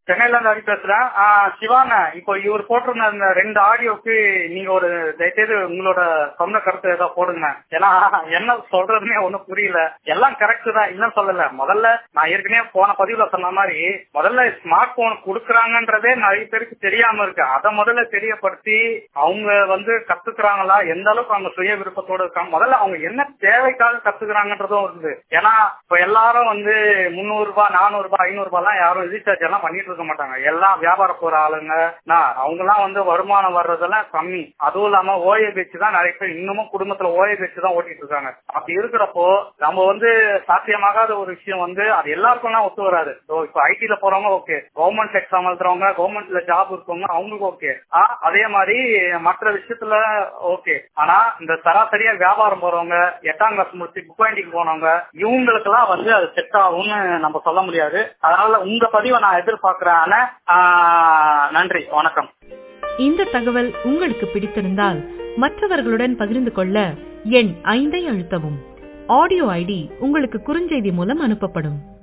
சென்னையில இருந்து ஹரி பேசுறேன் ஆ, சிவாங்க இப்போ இவர் போட்டிருந்த அந்த ரெண்டு ஆடியோக்கு நீங்க ஒரு தயவுசெய்து உங்களோட சொந்த கருத்து ஏதாவது போடுங்க ஏன்னா என்ன சொல்றதுன்னே ஒண்ணும் புரியல எல்லாம் கரெக்ட் தான் இன்னும் சொல்லல முதல்ல நான் ஏற்கனவே போன பதிவுல சொன்ன மாதிரி முதல்ல ஸ்மார்ட் போன் கொடுக்குறாங்கன்றதே நிறைய பேருக்கு தெரியாம இருக்கு அதை முதல்ல தெரியப்படுத்தி அவங்க வந்து கத்துக்கிறாங்களா எந்த அளவுக்கு அவங்க சுய விருப்பத்தோட இருக்காங்க முதல்ல அவங்க என்ன தேவைக்காக கத்துக்கிறாங்கன்றதும் இருக்குது ஏன்னா இப்ப எல்லாரும் வந்து முந்நூறு ரூபாய் நானூறு ரூபாய் ஐநூறு ரூபாய் எல்லாம் யாரும் ரீசார்ஜ் எல்லாம் பண்ணிட்டு இருக்க மாட்டாங்க எல்லாம் வியாபார போற ஆளுங்க அவங்க எல்லாம் வந்து வருமானம் வர்றதெல்லாம் கம்மி அதுவும் இல்லாம ஓஏ பேச்சு தான் நிறைய பேர் இன்னமும் குடும்பத்துல ஓஏ பேச்சு தான் ஓட்டிட்டு இருக்காங்க அப்படி இருக்கிறப்போ நம்ம வந்து சாத்தியமாகாத ஒரு விஷயம் வந்து அது எல்லாருக்கும் எல்லாம் ஒத்து வராது So, இப்ப ஐடில போறவங்க ஓகே கவர்மெண்ட் எக்ஸாம் எழுதுறவங்க கவர்மெண்ட்ல ஜாப் இருக்கவங்க அவங்களுக்கு ஓகே அதே மாதிரி மற்ற விஷயத்துல ஓகே ஆனா இந்த சராசரியா வியாபாரம் போறவங்க எட்டாம் கிளாஸ் முடிச்சு புக் பாயிண்டிங் போனவங்க இவங்களுக்கு எல்லாம் வந்து அது செட் ஆகும்னு நம்ம சொல்ல முடியாது அதனால உங்க பதிவை நான் எதிர்பார்க்கிறேன் ஆனா, ஆஹ், நன்றி வணக்கம் இந்த தகவல் உங்களுக்கு பிடித்திருந்தால் மற்றவர்களுடன் பகிர்ந்து கொள்ள எண் ஐந்தை அழுத்தவும் ஆடியோ ஐடி உங்களுக்கு குறுஞ்செய்தி மூலம் அனுப்பப்படும்